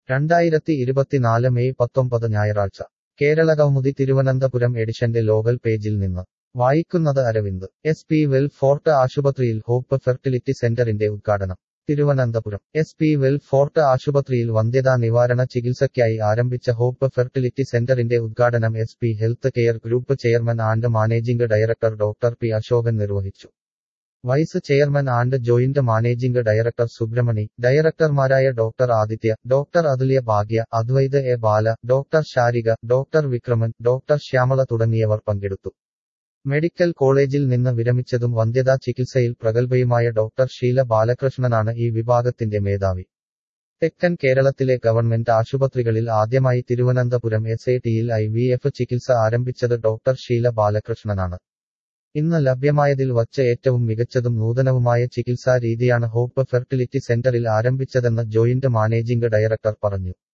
രണ്ടായിരത്തി ഇരുപത്തിനാല് മെയ് പത്തൊമ്പത് ഞായറാഴ്ച കേരളകൗമുദി തിരുവനന്തപുരം എഡിഷന്റെ ലോകൽ പേജിൽ നിന്ന് വായിക്കുന്നത് Aravind S P Well Fort ആശുപത്രിയിൽ ഹോപ്പ് ഫെർട്ടിലിറ്റി സെന്ററിന്റെ ഉദ്ഘാടനം Thiruvananthapuram S P Well Fort ആശുപത്രിയിൽ വന്ധ്യതാ നിവാരണ ചികിത്സയ്ക്കായി ആരംഭിച്ച ഹോപ്പ് ഫെർട്ടിലിറ്റി സെന്ററിന്റെ ഉദ്ഘാടനം S P health care group chairman and managing director doctor P Ashokan നിർവഹിച്ചു vice chairman and joint managing director Subrahmani ഡയറക്ടർമാരായ doctor Aditya doctor Athulya Bhagya Advaith A Bala doctor Sharika doctor Vikraman doctor Shyamala തുടങ്ങിയവർ പങ്കെടുത്തു മെഡിക്കൽ കോളേജിൽ നിന്ന് വിരമിച്ചതും വന്ധ്യതാ ചികിത്സയിൽ പ്രഗത്ഭയുമായ ഡോക്ടർ ഷീല ബാലകൃഷ്ണനാണ് ഈ വിഭാഗത്തിന്റെ മേധാവി തെക്കൻ കേരളത്തിലെ ഗവൺമെന്റ് ആശുപത്രികളിൽ ആദ്യമായി തിരുവനന്തപുരം എസ് ഐ ടിയിൽ ഐ വി എഫ് ചികിത്സ ആരംഭിച്ചത് ഡോക്ടർ ഷീല ബാലകൃഷ്ണനാണ് ഇന്ന് ലഭ്യമായതിൽ വച്ച് ഏറ്റവും മികച്ചതും നൂതനവുമായ ചികിത്സാ രീതിയാണ് ഹോപ്പ് ഫെർട്ടിലിറ്റി സെന്ററിൽ ആരംഭിച്ചതെന്ന് ജോയിന്റ് മാനേജിംഗ് ഡയറക്ടർ പറഞ്ഞു